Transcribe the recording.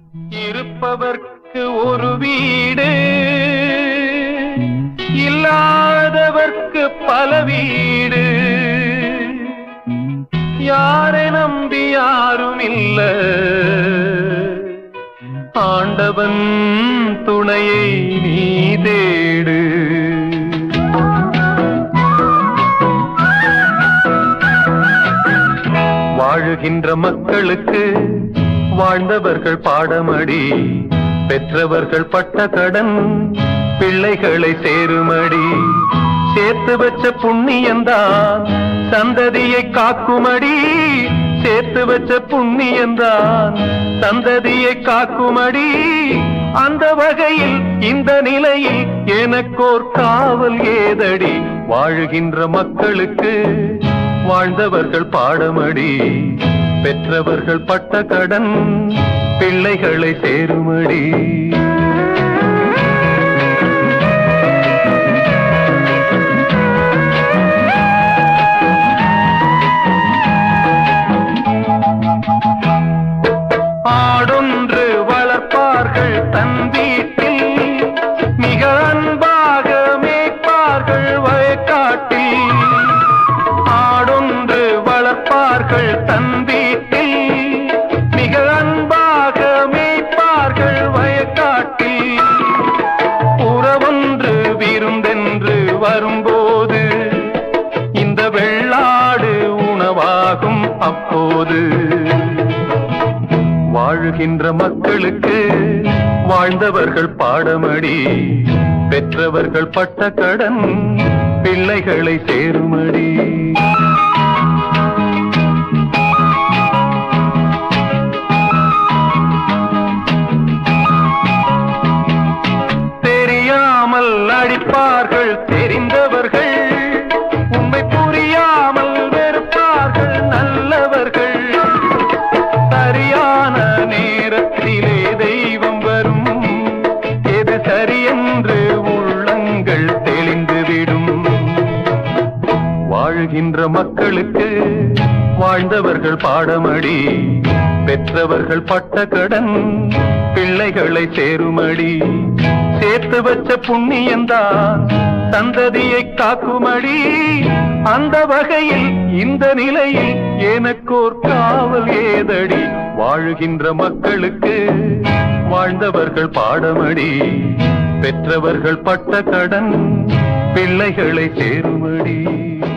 இருப்பவர்க்கு ஒரு வீடு இல்லாதவர்க்கு பல வீடு யாரை நம்பி யாரும் இல்ல ஆண்டவன் துணையை நீ தேடு வாழுகின்ற மக்களுக்கு வாழ்ந்தவர்கள் பாடமடி பெற்றவர்கள் பட்ட கடன் பிள்ளைகளை சேருமடி சேர்த்து வச்ச புண்ணியந்தான் சந்ததியை காக்குமடி சேர்த்து வச்ச புண்ணியந்தான் சந்ததியை காக்குமடி அந்த வகையில் இந்த நிலையில் எனக்கோர் காவல் ஏதடி வாழுகின்ற மக்களுக்கு வாழ்ந்தவர்கள் பாடமடி பெற்றவர்கள் பட்ட கடன் பிள்ளைகளை சேருமடி ஆடொன்று வளர்ப்பார்கள் தன் வீட்டில் மிக அன்பாக மேய்ப்பார்கள் வயக்காட்டில் ஆடொன்று வளர்ப்பார்கள் தன் வீட்டில் மிக அன்பாக மேய்ப்பார்கள் வயக்காட்டில் உறவொன்று விருந்தென்று வரும்போது இந்த வெள்ளாடு உணவாகும் அப்போது வாழுகின்ற மக்களுக்கு வாழ்ந்தவர்கள் பாடமடி பெற்றவர்கள் பட்ட கடன் பிள்ளைகளை சேருமடி தெரியாமல் அடிப்பார்கள் தெரிந்தவர்கள் உண்மை புரியாமல் வெறுப்பார்கள் நல்லவர்கள் சரியான நேரத்திலே தெய்வம் வரும் எது சரியென்று உள்ளங்கள் தெளிந்துவிடும் வாழ்கின்ற மக்களுக்கு வாழ்ந்தவர்கள் பாடமடி பெற்றவர்கள் பட்ட கடன் பிள்ளைகளை சேருமடி சேர்த்து வச்ச புண்ணியந்தான் சந்ததியை காக்குமடி அந்த வகையில் இந்த நிலையில் எனக்கோர் காவல் ஏதடி வாழுகின்ற மக்களுக்கு வாழ்ந்தவர்கள் பாடமடி பெற்றவர்கள் பட்ட கடன் பிள்ளைகளை சேருமடி